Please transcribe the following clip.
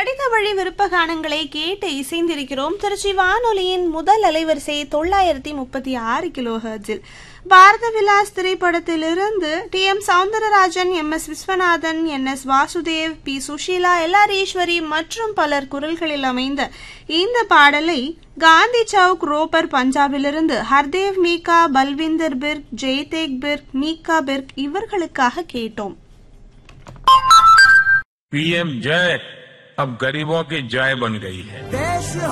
கடித வழி விருப்ப கானங்களை கேட்டு இசைந்திருக்கிறோம் திருச்சி வானொலியின் முதல் அலைவரிசை தொள்ளாயிரத்தி முப்பத்தி ஆறு கிலோ ஹெர்ட்ஸில் பாரத விலாஸ் திரைப்படத்திலிருந்து T M Soundararajan M S Viswanathan N S Vasudev P Susheela L R Eswari மற்றும் பலர் குரல்களில் அமைந்த இந்த பாடலை காந்தி சவுக் ரோப்பர் பஞ்சாபிலிருந்து ஹர்தேவ் மீகா பல்விந்தர் பிர்க் ஜெய்தேக் பிர்க் மீகா பிர்க் இவர்களுக்காக கேட்டோம் पीएम जय अब गरीबों की जय बन गई है देश